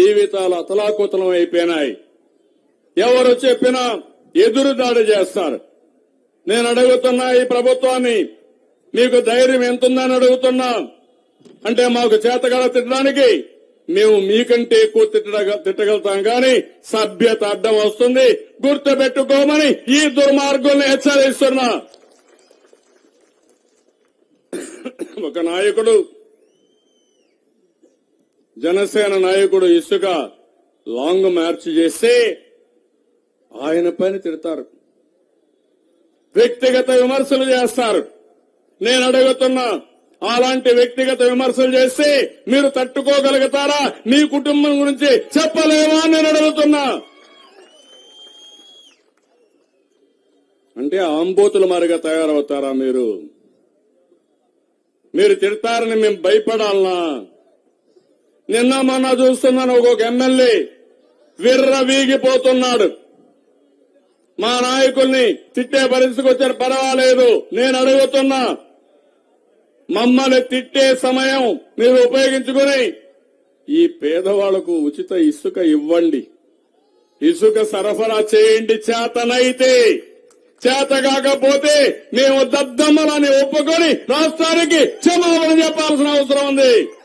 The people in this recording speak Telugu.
జీవితాలు అతలాకుతలం అయిపోయినాయి ఎవరు చెప్పినా ఎదురు దాడి చేస్తారు నేను అడుగుతున్నా ఈ ప్రభుత్వాన్ని మీకు ధైర్యం ఎంతుందని అడుగుతున్నా అంటే మాకు చేతగాల తిట్టడానికి మేము మీకంటే ఎక్కువ తిట్టగ తిట్టగలుగుతాం కానీ సభ్యత అడ్డం వస్తుంది గుర్తుపెట్టుకోమని ఈ దుర్మార్గుల్ని హెచ్చరిస్తున్నా ఒక నాయకుడు జనసేన నాయకుడు ఇసుక లాంగ్ మార్చ్ చేస్తే ఆయన పైన తిడతారు వ్యక్తిగత విమర్శలు చేస్తారు నేను అడుగుతున్నా అలాంటి వ్యక్తిగత విమర్శలు చేస్తే మీరు తట్టుకోగలుగుతారా మీ కుటుంబం గురించి చెప్పలేమా అని నేను అడుగుతున్నా అంటే ఆంబోతుల మారిగా తయారవుతారా మీరు మీరు తిడతారని మేము భయపడాలనా నిన్న మొన్న చూస్తున్నాను ఒక్కొక్క ఎమ్మెల్యే విర్ర వీగిపోతున్నాడు మా నాయకుల్ని తిట్టే పరిస్థితికి వచ్చారు పర్వాలేదు నేను అడుగుతున్నా మమ్మల్ని తిట్టే సమయం మీరు ఉపయోగించుకుని ఈ పేదవాళ్లకు ఉచిత ఇసుక ఇవ్వండి ఇసుక సరఫరా చేయండి చేతనైతే చేత కాకపోతే మేము దద్దమ్మలని ఒప్పుకొని రాష్ట్రానికి క్షమాపణ చెప్పాల్సిన అవసరం ఉంది